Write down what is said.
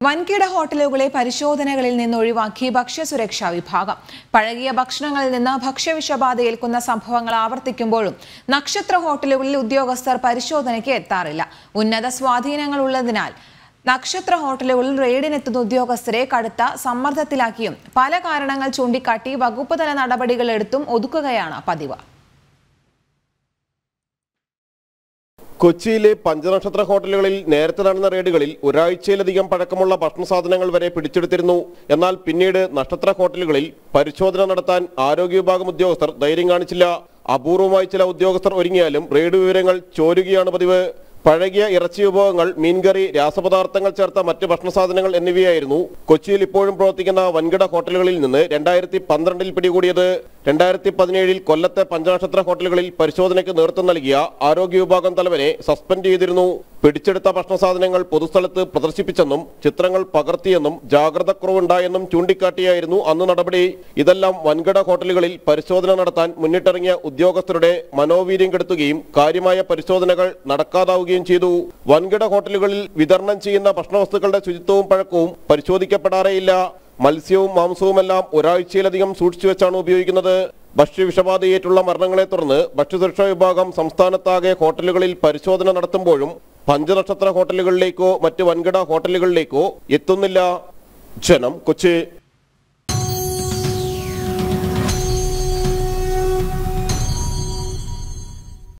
വൻകിട ഹോട്ടലുകളെ പരിശോധനകളിൽ നിന്ന് ഒഴിവാക്കി ഭക്ഷ്യസുരക്ഷാ വിഭാഗം പഴകിയ ഭക്ഷണങ്ങളിൽ നിന്ന് ഭക്ഷ്യവിഷബാധ ഏൽക്കുന്ന സംഭവങ്ങൾ ആവർത്തിക്കുമ്പോഴും നക്ഷത്ര ഹോട്ടലുകളിൽ ഉദ്യോഗസ്ഥർ പരിശോധനയ്ക്ക് എത്താറില്ല ഉന്നത സ്വാധീനങ്ങൾ ഉള്ളതിനാൽ നക്ഷത്ര ഹോട്ടലുകളിൽ റെയ്ഡിനെത്തുന്ന ഉദ്യോഗസ്ഥരെ കടുത്ത സമ്മർദ്ദത്തിലാക്കിയും പല കാരണങ്ങൾ ചൂണ്ടിക്കാട്ടി വകുപ്പ് തല നടപടികൾ എടുത്തും ഒതുക്കുകയാണ് പതിവ് കൊച്ചിയിലെ പഞ്ചനക്ഷത്ര ഹോട്ടലുകളിൽ നേരത്തെ നടന്ന റെയ്ഡുകളിൽ ഒരാഴ്ചയിലധികം പഴക്കമുള്ള ഭക്ഷണ സാധനങ്ങൾ വരെ പിടിച്ചെടുത്തിരുന്നു എന്നാൽ പിന്നീട് നക്ഷത്ര ഹോട്ടലുകളിൽ പരിശോധന നടത്താൻ ആരോഗ്യ വിഭാഗം ഉദ്യോഗസ്ഥർ ധൈര്യം കാണിച്ചില്ല അപൂർവമായി ചില ഉദ്യോഗസ്ഥർ ഒരുങ്ങിയാലും റെയ്ഡ് വിവരങ്ങൾ ചോരുകയാണ് പതിവ് പഴകിയ ഇറച്ചി വിഭവങ്ങൾ മീൻകറി രാസപദാർത്ഥങ്ങൾ ചേർത്ത മറ്റ് ഭക്ഷണ സാധനങ്ങൾ എന്നിവയായിരുന്നു കൊച്ചിയിൽ ഇപ്പോഴും പ്രവർത്തിക്കുന്ന വൻകിട ഹോട്ടലുകളിൽ നിന്ന് രണ്ടായിരത്തി പന്ത്രണ്ടിൽ പിടികൂടിയത് രണ്ടായിരത്തി പതിനേഴിൽ കൊല്ലത്തെ പഞ്ചനക്ഷത്ര ഹോട്ടലുകളിൽ പരിശോധനയ്ക്ക് നേതൃത്വം നൽകിയ ആരോഗ്യ വിഭാഗം തലവനെ സസ്പെൻഡ് ചെയ്തിരുന്നു പിടിച്ചെടുത്ത ഭക്ഷണ സാധനങ്ങൾ പൊതുസ്ഥലത്ത് പ്രദർശിപ്പിച്ചെന്നും ചിത്രങ്ങൾ പകർത്തിയെന്നും ജാഗ്രതക്കുറവുണ്ടായെന്നും ചൂണ്ടിക്കാട്ടിയായിരുന്നു അന്ന് നടപടി ഇതെല്ലാം വൻകിട ഹോട്ടലുകളിൽ പരിശോധന നടത്താൻ മുന്നിട്ടിറങ്ങിയ ഉദ്യോഗസ്ഥരുടെ മനോവീര്യം കെടുത്തുകയും കാര്യമായ പരിശോധനകൾ നടക്കാതാവുകയും ചെയ്തു വൻകിട ഹോട്ടലുകളിൽ വിതരണം ചെയ്യുന്ന ഭക്ഷണവസ്തുക്കളുടെ ശുചിത്വവും പഴക്കവും പരിശോധിക്കപ്പെടാറേയില്ല മത്സ്യവും മാംസവുമെല്ലാം ഒരാഴ്ചയിലധികം സൂക്ഷിച്ചു വെച്ചാണ് ഉപയോഗിക്കുന്നത് ഭക്ഷ്യവിഷബാധയേറ്റുള്ള മരണങ്ങളെ തുടർന്ന് ഭക്ഷ്യസുരക്ഷാ വിഭാഗം സംസ്ഥാനത്താകെ ഹോട്ടലുകളിൽ പരിശോധന നടത്തുമ്പോഴും പഞ്ചനക്ഷത്ര ഹോട്ടലുകളിലേക്കോ മറ്റ് വൻകിട ഹോട്ടലുകളിലേക്കോ എത്തുന്നില്ല ജനം കൊച്ചി